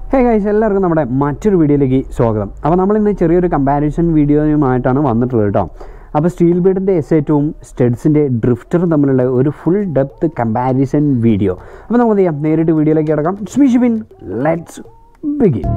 hey guys എല്ലാവർക്കും നമ്മുടെ മറ്റൊരു വീഡിയോയിലേക്ക് സ്വാഗതം അപ്പോൾ നമ്മൾ ഇന്ന് ചെറിയൊരു കമ്പാരിസൺ വീഡിയോയുമായിട്ടാണ് വന്നിട്ടുള്ളത് കേട്ടോ അപ്പോൾ സ്റ്റീൽ ബീഡിൻ്റെ എസ് ഏറ്റവും സ്റ്റെഡ്സിൻ്റെ ഡ്രിഫ്റ്ററും തമ്മിലുള്ള ഒരു ഫുൾ ഡെപ്ത് കമ്പാരിസൺ വീഡിയോ അപ്പോൾ നമുക്ക് ചെയ്യാം നേരിട്ട് വീഡിയോയിലേക്ക് കിടക്കാം സ്മിഷിബിൻ let's begin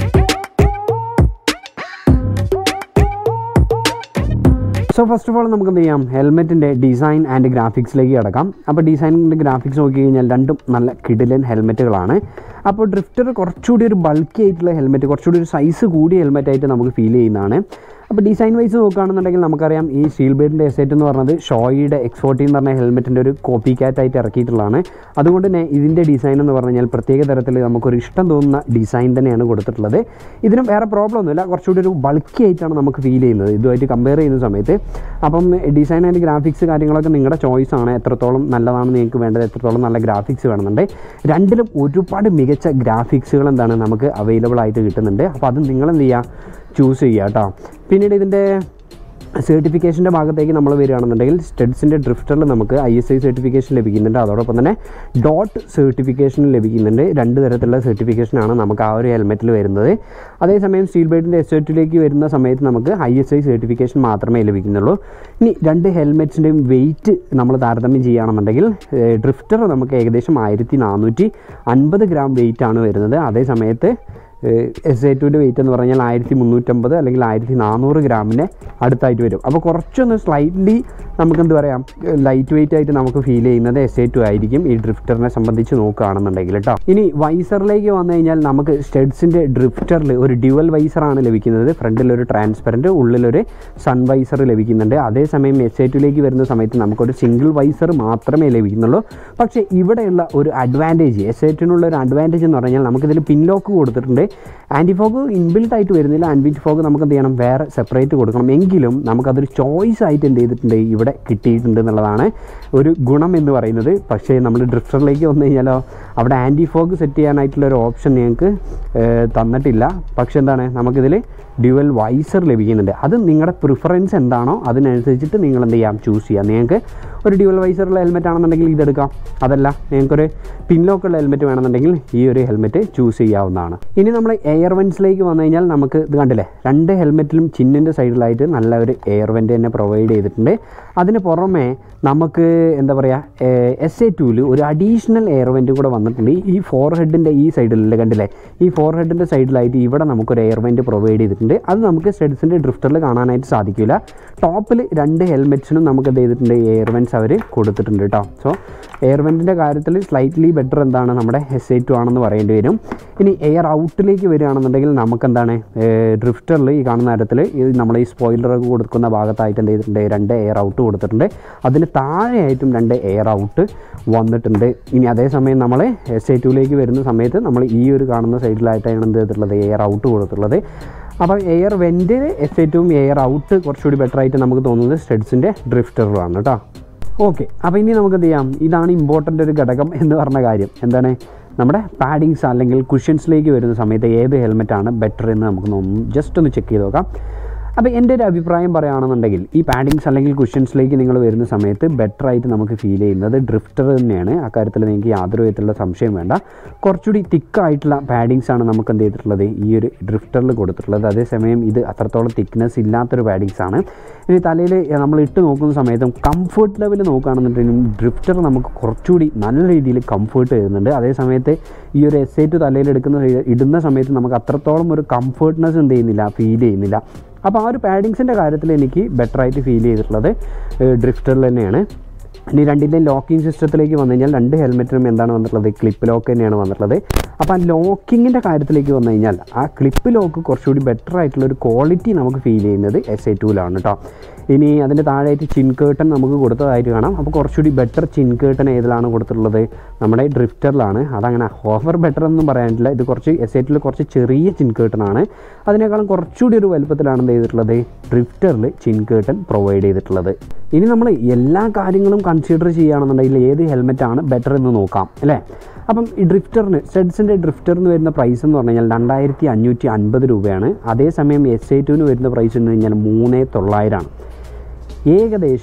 so first of all നമുക്ക് എന്ത് ചെയ്യാം ഹെൽമെറ്റിൻ്റെ ഡിസൈൻ ആൻഡ് ഗ്രാഫിക്സിലേക്ക് കിടക്കാം അപ്പോൾ ഡിസൈനിൻ്റെ ഗ്രാഫിക്സ് നോക്കി കഴിഞ്ഞാൽ രണ്ടും നല്ല കിടിലൻ ഹെൽമെറ്റുകളാണ് അപ്പോൾ ഡ്രിഫ്റ്റർ കുറച്ചുകൂടി ഒരു ബൾക്കി ആയിട്ടുള്ള ഹെൽമെറ്റ് കുറച്ചുകൂടി ഒരു സൈസ് കൂടിയ ഹെൽമെറ്റ് ആയിട്ട് നമുക്ക് ഫീൽ ചെയ്യുന്നതാണ് അപ്പോൾ ഡിസൈൻ വൈസ് നോക്കുകയാണെന്നുണ്ടെങ്കിൽ നമുക്കറിയാം ഈ സ്റ്റീൽ ബേഡിൻ്റെ എസെറ്റ് എന്ന് പറഞ്ഞത് ഷോയുടെ എക്സ്ഫോർട്ടി എന്ന് പറഞ്ഞ ഹെൽമെറ്റിൻ്റെ ഒരു കോപ്പി ആയിട്ട് ഇറക്കിയിട്ടുള്ളതാണ് അതുകൊണ്ട് തന്നെ ഇതിൻ്റെ ഡിസൈൻ എന്ന് പറഞ്ഞു കഴിഞ്ഞാൽ പ്രത്യേക തരത്തിൽ നമുക്കൊരു ഇഷ്ടം തോന്നുന്ന ഡിസൈൻ തന്നെയാണ് കൊടുത്തിട്ടുള്ളത് ഇതിനും വേറെ പ്രോബ്ലം ഒന്നുമില്ല കുറച്ചുകൂടി ഒരു ബൾക്കി ആയിട്ടാണ് നമുക്ക് ഫീൽ ചെയ്യുന്നത് ഇതുമായിട്ട് കമ്പയർ ചെയ്യുന്ന സമയത്ത് അപ്പം ഡിസൈൻ ആൻഡ് ഗ്രാഫിക്സ് കാര്യങ്ങളൊക്കെ നിങ്ങളുടെ ചോയ്സ് ആണ് എത്രത്തോളം നല്ലതാണ് നിങ്ങൾക്ക് വേണ്ടത് എത്രത്തോളം നല്ല ഗ്രാഫിക്സ് വേണമെന്നുണ്ട് രണ്ടിലും ഒരുപാട് മികച്ച ഗ്രാഫിക്സുകൾ എന്താണ് നമുക്ക് അവൈലബിൾ ആയിട്ട് കിട്ടുന്നുണ്ട് അപ്പോൾ അത് നിങ്ങൾ എന്ത് ചെയ്യുക ചൂസ് ചെയ്യുക കേട്ടോ പിന്നീട് ഇതിൻ്റെ സർട്ടിഫിക്കേഷൻ്റെ ഭാഗത്തേക്ക് നമ്മൾ വരികയാണെന്നുണ്ടെങ്കിൽ സ്റ്റെഡ്സിൻ്റെ ഡ്രിഫ്റ്ററിൽ നമുക്ക് ഐ എസ് ഐ സർട്ടിഫിക്കേഷൻ ലഭിക്കുന്നുണ്ട് അതോടൊപ്പം തന്നെ ഡോട്ട് സർട്ടിഫിക്കേഷൻ ലഭിക്കുന്നുണ്ട് രണ്ട് തരത്തിലുള്ള സർട്ടിഫിക്കേഷനാണ് നമുക്ക് ആ ഒരു ഹെൽമെറ്റിൽ വരുന്നത് അതേസമയം സ്റ്റീൽ ബൈഡിൻ്റെ എസ് എറ്റിലേക്ക് വരുന്ന സമയത്ത് നമുക്ക് ഐ എസ് ഐ സർട്ടിഫിക്കേഷൻ മാത്രമേ ലഭിക്കുന്നുള്ളൂ ഇനി രണ്ട് ഹെൽമെറ്റ്സിൻ്റെയും വെയിറ്റ് നമ്മൾ താരതമ്യം ചെയ്യുകയാണെന്നുണ്ടെങ്കിൽ ഡ്രിഫ്റ്റർ നമുക്ക് ഏകദേശം ആയിരത്തി നാനൂറ്റി അൻപത് ഗ്രാം വെയിറ്റ് ആണ് വരുന്നത് അതേ സമയത്ത് എസ് എ ടുവിൻ്റെ വെയിറ്റ് എന്ന് പറഞ്ഞാൽ ആയിരത്തി മുന്നൂറ്റമ്പത് അല്ലെങ്കിൽ ആയിരത്തി നാനൂറ് ഗ്രാമിൻ്റെ അടുത്തായിട്ട് വരും അപ്പോൾ കുറച്ചൊന്ന് സ്ലൈറ്റ്ലി നമുക്ക് എന്ത് പറയാം ലൈറ്റ് വെയിറ്റ് ആയിട്ട് നമുക്ക് ഫീൽ ചെയ്യുന്നത് എസ് എ ടു ആയിരിക്കും ഈ ഡ്രിഫ്റ്ററിനെ സംബന്ധിച്ച് നോക്കുകയാണെന്നുണ്ടെങ്കിൽ കേട്ടോ ഇനി വൈസറിലേക്ക് വന്നു കഴിഞ്ഞാൽ നമുക്ക് സ്റ്റെഡ്സിൻ്റെ ഡ്രിഫ്റ്ററിൽ ഒരു ഡ്യുവൽ വൈസറാണ് ലഭിക്കുന്നത് ഫ്രണ്ടിൽ ഒരു ട്രാൻസ്പെറൻറ്റ് ഉള്ളിലൊരു സൺ വൈസർ ലഭിക്കുന്നുണ്ട് അതേസമയം എസ് എ ടുയിലേക്ക് വരുന്ന സമയത്ത് നമുക്കൊരു സിംഗിൾ വൈസർ മാത്രമേ ലഭിക്കുന്നുള്ളൂ പക്ഷേ ഇവിടെയുള്ള ഒരു അഡ്വാൻറ്റേജ് എസ് എ ടുവിനുള്ള ഒരു അഡ്വാൻറ്റേജ് എന്ന് പറഞ്ഞാൽ നമുക്കിതിൽ പിൻ ലോക്ക് കൊടുത്തിട്ടുണ്ട് ആൻറ്റി ഫോഗ് ഇൻബിൽട്ട് ആയിട്ട് വരുന്നില്ല ആൻറ്റി ഫോഗ് നമുക്ക് എന്ത് ചെയ്യണം വേറെ സെപ്പറേറ്റ് കൊടുക്കണം എങ്കിലും നമുക്കതൊരു ചോയ്സ് ആയിട്ട് എന്ത് ചെയ്തിട്ടുണ്ട് ഇവിടെ കിട്ടിയിട്ടുണ്ട് എന്നുള്ളതാണ് ഒരു ഗുണം എന്ന് പറയുന്നത് പക്ഷേ നമ്മൾ ഡ്രിഫ്റ്ററിലേക്ക് വന്നു കഴിഞ്ഞാലോ അവിടെ ആൻറ്റി ഫോഗ് സെറ്റ് ചെയ്യാനായിട്ടുള്ള ഒരു ഓപ്ഷൻ ഞങ്ങൾക്ക് തന്നിട്ടില്ല പക്ഷെ എന്താണ് നമുക്കിതിൽ ഡ്യുവൽ വൈസർ ലഭിക്കുന്നുണ്ട് അത് നിങ്ങളുടെ പ്രിഫറൻസ് എന്താണോ അതിനനുസരിച്ചിട്ട് നിങ്ങൾ എന്ത് ചെയ്യാം ചൂസ് ചെയ്യാം നിങ്ങൾക്ക് ഒരു ഡ്യുവൽ വൈസറുള്ള ഹെൽമെറ്റ് ആണെന്നുണ്ടെങ്കിൽ ഇതെടുക്കാം അതല്ല നിങ്ങൾക്കൊരു പിൻലോക്കുള്ള ഹെൽമെറ്റ് വേണമെന്നുണ്ടെങ്കിൽ ഈ ഒരു ഹെൽമെറ്റ് ചൂസ് ചെയ്യാവുന്നതാണ് ഇനി നമ്മൾ എയർ വെൻസിലേക്ക് വന്നു കഴിഞ്ഞാൽ നമുക്ക് ഇത് കണ്ടില്ലേ രണ്ട് ഹെൽമെറ്റിലും ചിന്നിൻ്റെ സൈഡിലായിട്ട് നല്ല ഒരു എയർ വെൻറ്റ് തന്നെ പ്രൊവൈഡ് ചെയ്തിട്ടുണ്ട് അതിന് പുറമെ നമുക്ക് എന്താ പറയുക എസ് എ ടുവിൽ ഒരു അഡീഷണൽ എയർ വെൻറ്റ് കൂടെ വന്നിട്ടുണ്ട് ഈ ഫോർ ഹെഡിൻ്റെ ഈ സൈഡിലല്ലേ കണ്ടില്ലേ ഈ ഫോർ ഹെഡിൻ്റെ സൈഡിലായിട്ട് ഇവിടെ നമുക്കൊരു എയർ വെൻറ്റ് പ്രൊവൈഡ് ചെയ്തിട്ടുണ്ട് അത് നമുക്ക് സ്റ്റെഡ്സിൻ്റെ ഡ്രിഫ്റ്ററിൽ കാണാനായിട്ട് സാധിക്കില്ല ടോപ്പിൽ രണ്ട് ഹെൽമെറ്റ്സിനും നമുക്ക് എന്ത് ചെയ്തിട്ടുണ്ട് എയർ വെൻറ്റ്സ് അവർ കൊടുത്തിട്ടുണ്ട് കേട്ടോ സോ എയർ വെൻറ്റിൻ്റെ കാര്യത്തിൽ സ്ലൈറ്റ്ലി ബെറ്റർ എന്താണ് നമ്മുടെ എസ് എ ടു ആണെന്ന് പറയേണ്ടി വരും ഇനി എയർ ഔട്ടിലേക്ക് വരികയാണെന്നുണ്ടെങ്കിൽ നമുക്ക് എന്താണ് ഡ്രിഫ്റ്ററിൽ ഈ കാണുന്ന തരത്തിൽ ഈ നമ്മൾ ഈ സ്പോയിലറൊക്കെ കൊടുക്കുന്ന ഭാഗത്തായിട്ട് എന്ത് ചെയ്തിട്ടുണ്ട് രണ്ട് എയർ ഔട്ട് കൊടുത്തിട്ടുണ്ട് അതിന് താഴെയായിട്ടും രണ്ട് എയർ ഔട്ട് വന്നിട്ടുണ്ട് ഇനി അതേസമയം നമ്മൾ എസ് എ ടുവിലേക്ക് വരുന്ന സമയത്ത് നമ്മൾ ഈ ഒരു കാണുന്ന സൈഡിലായിട്ടാണ് എന്ത് ചെയ്തിട്ടുള്ളത് എയർ ഔട്ട് കൊടുത്തിട്ടുള്ളത് അപ്പോൾ എയർ വെൻറ്റ് എസ് എ ടുവും എയർ ഔട്ട് കുറച്ചുകൂടി ബെറ്റർ ആയിട്ട് നമുക്ക് തോന്നുന്നത് സ്റ്റെഡ്സിൻ്റെ ഡ്രിഫ്റ്ററിലാണ് കേട്ടോ ഓക്കെ അപ്പോൾ ഇനി നമുക്ക് എന്ത് ചെയ്യാം ഇതാണ് ഇമ്പോർട്ടൻ്റ് ഒരു ഘടകം എന്ന് പറഞ്ഞ കാര്യം എന്താണ് നമ്മുടെ പാഡിങ്സ് അല്ലെങ്കിൽ കുഷ്യൻസിലേക്ക് വരുന്ന സമയത്ത് ഏത് ഹെൽമെറ്റാണ് ബെറ്റർ എന്ന് നമുക്ക് ജസ്റ്റ് ഒന്ന് ചെക്ക് ചെയ്ത് നോക്കാം അപ്പോൾ എൻ്റെ ഒരു അഭിപ്രായം പറയുകയാണെന്നുണ്ടെങ്കിൽ ഈ പാഡിങ്സ് അല്ലെങ്കിൽ കുഷ്യൻസിലേക്ക് നിങ്ങൾ വരുന്ന സമയത്ത് ബെറ്റർ ആയിട്ട് നമുക്ക് ഫീൽ ചെയ്യുന്നത് ഡ്രിഫ്റ്റർ തന്നെയാണ് അക്കാര്യത്തിൽ നിങ്ങൾക്ക് യാതൊരു വിധത്തിലുള്ള സംശയം വേണ്ട കുറച്ചുകൂടി തിക്കായിട്ടുള്ള പാഡിങ്സ് ആണ് നമുക്ക് എന്ത് ചെയ്തിട്ടുള്ളത് ഈ ഒരു ഡ്രിഫ്റ്ററിൽ കൊടുത്തിട്ടുള്ളത് അതേസമയം ഇത് അത്രത്തോളം തിക്നെസ് ഇല്ലാത്തൊരു പാഡിങ്സ് ആണ് ഇനി തലയിൽ നമ്മൾ ഇട്ട് നോക്കുന്ന സമയത്തും കംഫർട്ട് ലെവൽ നോക്കുകയാണെന്നുണ്ടെങ്കിലും ഡ്രിഫ്റ്റർ നമുക്ക് കുറച്ചുകൂടി നല്ല രീതിയിൽ കംഫർട്ട് തരുന്നുണ്ട് അതേ സമയത്ത് ഈ ഒരു എസ് ഐ ടു തലയിൽ എടുക്കുന്ന ഇടുന്ന സമയത്ത് നമുക്ക് അത്രത്തോളം ഒരു കംഫർട്ട്നെസ് എന്ത് ചെയ്യുന്നില്ല ഫീൽ ചെയ്യുന്നില്ല അപ്പോൾ ആ ഒരു പാഡിങ്സിൻ്റെ കാര്യത്തിൽ എനിക്ക് ബെറ്റർ ആയിട്ട് ഫീൽ ചെയ്തിട്ടുള്ളത് ഡ്രിഫ്റ്ററിൽ തന്നെയാണ് ഇനി രണ്ടിൻ്റെയും ലോക്കിംഗ് സിസ്റ്റത്തിലേക്ക് വന്നു കഴിഞ്ഞാൽ രണ്ട് ഹെൽമെറ്റിനും എന്താണ് വന്നിട്ടുള്ളത് ക്ലിപ്പ് ലോക്ക് തന്നെയാണ് വന്നിട്ടുള്ളത് അപ്പോൾ ആ ലോക്കിങ്ങിൻ്റെ കാര്യത്തിലേക്ക് വന്നു കഴിഞ്ഞാൽ ആ ക്ലിപ്പ് ലോക്ക് കുറച്ചുകൂടി ബെറ്റർ ആയിട്ടുള്ള ഒരു ക്വാളിറ്റി നമുക്ക് ഫീൽ ചെയ്യുന്നത് എസ് എ ടുവിലാണ് കേട്ടോ ഇനി അതിൻ്റെ താഴെയായിട്ട് ചിൻ കേട്ടൺ നമുക്ക് കൊടുത്തതായിട്ട് കാണാം അപ്പോൾ കുറച്ചുകൂടി ബെറ്റർ ചിൻ കേട്ടൺ ഏതിലാണ് കൊടുത്തിട്ടുള്ളത് നമ്മുടെ ഡ്രിഫ്റ്ററിലാണ് അതങ്ങനെ ഓവർ ബെറ്റർ ഒന്നും പറയാനില്ല ഇത് കുറച്ച് എസ് എറ്റിൽ കുറച്ച് ചെറിയ ചിൻ കേട്ടണാണ് അതിനേക്കാളും കുറച്ചുകൂടി ഒരു വലുപ്പത്തിലാണ് എന്ത് ചെയ്തിട്ടുള്ളത് ഡ്രിഫ്റ്ററിൽ ചിൻ കേട്ടൺ പ്രൊവൈഡ് ചെയ്തിട്ടുള്ളത് ഇനി നമ്മൾ എല്ലാ കാര്യങ്ങളും കൺസിഡർ ചെയ്യുകയാണെന്നുണ്ടെങ്കിൽ ഏത് ഹെൽമെറ്റാണ് ബെറ്റർ എന്ന് നോക്കാം അല്ലേ അപ്പം ഈ ഡ്രിഫ്റ്ററിന് സ്റ്റെഡ്സിൻ്റെ ഡ്രിഫ്റ്ററിന് വരുന്ന പ്രൈസ് എന്ന് പറഞ്ഞു കഴിഞ്ഞാൽ രണ്ടായിരത്തി അഞ്ഞൂറ്റി അൻപത് രൂപയാണ് അതേസമയം എസ് ഐ ടുവിന് വരുന്ന പ്രൈസ് എന്ന് കഴിഞ്ഞാൽ മൂന്ന് തൊള്ളായിരമാണ് ഏകദേശം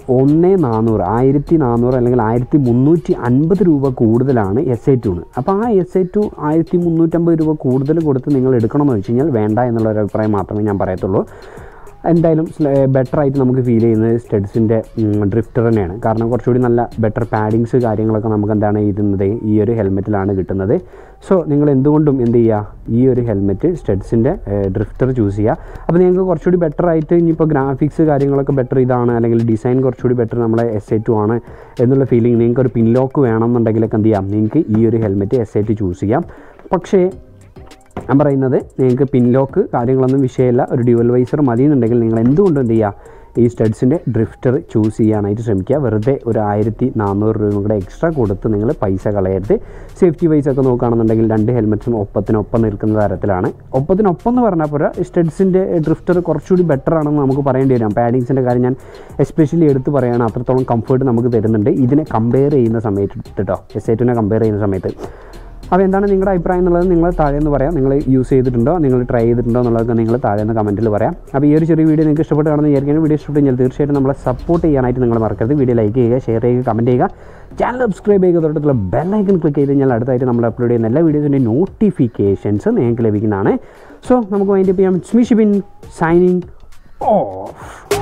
ഒന്ന് നാനൂറ് ആയിരത്തി നാനൂറ് അല്ലെങ്കിൽ ആയിരത്തി മുന്നൂറ്റി അൻപത് രൂപ കൂടുതലാണ് എസ് ഐ ടുന് അപ്പോൾ ആ എസ് ഐ ടു ആയിരത്തി മുന്നൂറ്റമ്പത് രൂപ കൂടുതൽ കൊടുത്ത് നിങ്ങൾ എടുക്കണമെന്ന് വെച്ച് കഴിഞ്ഞാൽ വേണ്ട എന്നുള്ള ഒരു അഭിപ്രായം മാത്രമേ ഞാൻ പറയത്തുള്ളൂ എന്തായാലും ബെറ്റർ ആയിട്ട് നമുക്ക് ഫീൽ ചെയ്യുന്നത് സ്റ്റഡ്സിൻ്റെ ഡ്രിഫ്റ്റർ തന്നെയാണ് കാരണം കുറച്ചുകൂടി നല്ല ബെറ്റർ പാഡിങ്സ് കാര്യങ്ങളൊക്കെ നമുക്ക് എന്താണ് ഇരുന്നത് ഈ ഒരു ഹെൽമെറ്റിലാണ് കിട്ടുന്നത് സോ നിങ്ങൾ എന്തുകൊണ്ടും എന്ത് ചെയ്യുക ഈ ഒരു ഹെൽമെറ്റ് സ്റ്റഡ്സിൻ്റെ ഡ്രിഫ്റ്റർ ചൂസ് ചെയ്യുക അപ്പോൾ നിങ്ങൾക്ക് കുറച്ചുകൂടി ബെറ്റർ ആയിട്ട് ഇനിയിപ്പോൾ ഗ്രാഫിക്സ് കാര്യങ്ങളൊക്കെ ബെറ്റർ ഇതാണ് അല്ലെങ്കിൽ ഡിസൈൻ കുറച്ചുകൂടി ബെറ്റർ നമ്മളെ എസ് ഐ ടു ആണ് എന്നുള്ള ഫീലിംഗ് നിങ്ങൾക്ക് ഒരു പിൻലോക്ക് വേണമെന്നുണ്ടെങ്കിലൊക്കെ എന്ത് ചെയ്യാം നിങ്ങൾക്ക് ഈ ഒരു helmet S I T choose ചെയ്യാം പക്ഷേ ഞാൻ പറയുന്നത് നിങ്ങൾക്ക് പിൻലോക്ക് കാര്യങ്ങളൊന്നും വിഷയമില്ല ഒരു ഡ്യുവൽ വൈസർ മതി എന്നുണ്ടെങ്കിൽ നിങ്ങൾ എന്തുകൊണ്ടും എന്ത് ചെയ്യുക ഈ സ്റ്റഡ്സിൻ്റെ ഡ്രിഫ്റ്റർ ചൂസ് ചെയ്യാനായിട്ട് ശ്രമിക്കുക വെറുതെ ഒരു ആയിരത്തി നാനൂറ് രൂപ കൂടെ എക്സ്ട്രാ കൊടുത്ത് നിങ്ങൾ പൈസ കളയരുത് സേഫ്റ്റി വൈസ് ഒക്കെ നോക്കുകയാണെന്നുണ്ടെങ്കിൽ രണ്ട് ഹെൽമെറ്റ്സും ഒപ്പത്തിനൊപ്പം നിൽക്കുന്ന തരത്തിലാണ് ഒപ്പത്തിനൊപ്പം എന്ന് പറഞ്ഞാൽ പോരാ സ്റ്റഡ്സിൻ്റെ ഡ്രിഫ്റ്റർ കുറച്ചുകൂടി ബെറ്റർ ആണെന്ന് നമുക്ക് പറയേണ്ടി വരും പാഡിങ്സിൻ്റെ കാര്യം ഞാൻ എസ്പെഷ്യലി എടുത്ത് പറയുകയാണ് അത്രത്തോളം കംഫർട്ട് നമുക്ക് തരുന്നുണ്ട് ഇതിനെ കമ്പയർ ചെയ്യുന്ന സമയത്ത് കേട്ടോ എസ് ഐ കമ്പയർ ചെയ്യുന്ന സമയത്ത് അപ്പോൾ എന്താണ് നിങ്ങളുടെ അഭിപ്രായം എന്നുള്ളത് നിങ്ങൾ താഴെ നിന്ന് പറയാം നിങ്ങൾ യൂസ് ചെയ്തിട്ടുണ്ടോ നിങ്ങൾ ട്രൈ ചെയ്തിട്ടുണ്ടോ എന്നുള്ളതൊക്കെ നിങ്ങൾ താഴെ നിന്ന് കമൻറ്റിൽ പറയാം അപ്പോൾ ഈ ഒരു ചെറിയ വീഡിയോ നിങ്ങൾക്ക് ഇഷ്ടപ്പെട്ടാണെന്ന് വിചാരിക്കുന്നു വീഡിയോ ഇഷ്ടപ്പെട്ട് കഴിഞ്ഞാൽ തീർച്ചയായിട്ടും നമ്മളെ സപ്പോർട്ട് ചെയ്യാനായിട്ട് നിങ്ങൾ മറക്കരുത് വീഡിയോ ലൈക്ക് ചെയ്യുക ഷെയർ ചെയ്യുക കമൻറ്റ് ചെയ്യുക ചാനൽ സബ്സ്ക്രൈബ് ചെയ്യുക തൊട്ടുള്ള ബെല്ലൈക്കൺ ക്ലിക്ക് ചെയ്ത് കഴിഞ്ഞാൽ അടുത്തായിട്ട് നമ്മൾ അപ്ലോഡ് ചെയ്യുന്ന എല്ലാ വീഡിയോസിൻ്റെ നോട്ടിഫിക്കേഷൻസ് നിങ്ങൾക്ക് ലഭിക്കുന്നതാണ് സോ നമുക്ക് വൈൻഡപ്പ് ചെയ്യാം സ്മിഷിബിൻ സൈനിങ് ഓഫ്